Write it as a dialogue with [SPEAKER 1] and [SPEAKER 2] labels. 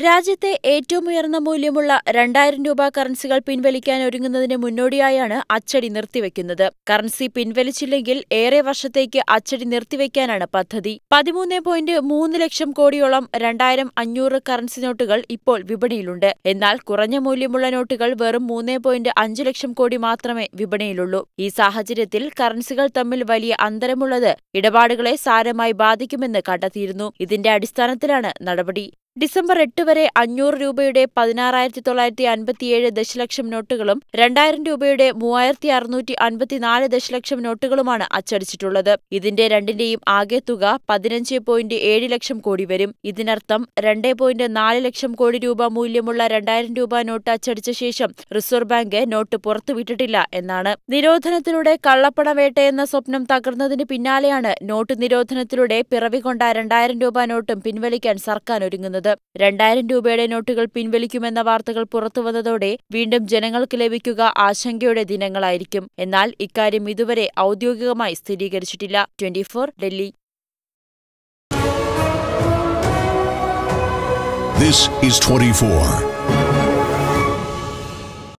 [SPEAKER 1] രാജ്യത്തെ ഏറ്റവും ഉയർന്ന മൂല്യമുള്ള രണ്ടായിരം രൂപ കറൻസികൾ പിൻവലിക്കാൻ ഒരുങ്ങുന്നതിന് മുന്നോടിയായാണ് അച്ചടി നിർത്തിവെക്കുന്നത് കറൻസി പിൻവലിച്ചില്ലെങ്കിൽ ഏറെ വർഷത്തേക്ക് അച്ചടി നിർത്തിവെക്കാനാണ് പദ്ധതി പതിമൂന്ന് പോയിന്റ് മൂന്ന് ലക്ഷം കോടിയോളം രണ്ടായിരം അഞ്ഞൂറ് കറൻസി നോട്ടുകൾ ഇപ്പോൾ വിപണിയിലുണ്ട് എന്നാൽ കുറഞ്ഞ മൂല്യമുള്ള നോട്ടുകൾ വെറും മൂന്ന് പോയിന്റ് അഞ്ച് ലക്ഷം കോടി മാത്രമേ വിപണിയിലുള്ളൂ ഈ സാഹചര്യത്തിൽ കറൻസികൾ തമ്മിൽ വലിയ അന്തരമുള്ളത് ഇടപാടുകളെ സാരമായി ബാധിക്കുമെന്ന് കണ്ടെത്തിയിരുന്നു ഇതിന്റെ അടിസ്ഥാനത്തിലാണ് നടപടി ഡിസംബർ എട്ട് വരെ അഞ്ഞൂറ് രൂപയുടെ പതിനാറായിരത്തി തൊള്ളായിരത്തി അൻപത്തിയേഴ് ദശലക്ഷം നോട്ടുകളും രണ്ടായിരം രൂപയുടെ മൂവായിരത്തി അറുന്നൂറ്റി അൻപത്തിനാല് ദശലക്ഷം നോട്ടുകളുമാണ് അച്ചടിച്ചിട്ടുള്ളത് ഇതിന്റെ രണ്ടിന്റെയും ആകെ തുക പതിനഞ്ച് പോയിന്റ് ഏഴ് ലക്ഷം കോടി വരും ഇതിനർത്ഥം രണ്ട് പോയിന്റ് നാല് ലക്ഷം കോടി രൂപ മൂല്യമുള്ള രണ്ടായിരം രൂപ നോട്ട് അച്ചടിച്ച ശേഷം റിസർവ് ബാങ്ക് നോട്ട് പുറത്തുവിട്ടിട്ടില്ല എന്നാണ് നിരോധനത്തിലൂടെ കള്ളപ്പണവേട്ട എന്ന സ്വപ്നം തകർന്നതിന് പിന്നാലെയാണ് നോട്ട് നിരോധനത്തിലൂടെ പിറവികൊണ്ട രണ്ടായിരം രൂപ നോട്ടും പിൻവലിക്കാൻ സർക്കാർ ഒരുങ്ങുന്നത് രണ്ടായിരം രൂപയുടെ നോട്ടുകൾ പിൻവലിക്കുമെന്ന വാർത്തകൾ പുറത്തുവന്നതോടെ വീണ്ടും ജനങ്ങൾക്ക് ലഭിക്കുക ആശങ്കയുടെ ദിനങ്ങളായിരിക്കും എന്നാൽ ഇക്കാര്യം ഇതുവരെ ഔദ്യോഗികമായി സ്ഥിരീകരിച്ചിട്ടില്ല ട്വന്റി ഡൽഹി
[SPEAKER 2] This is 24.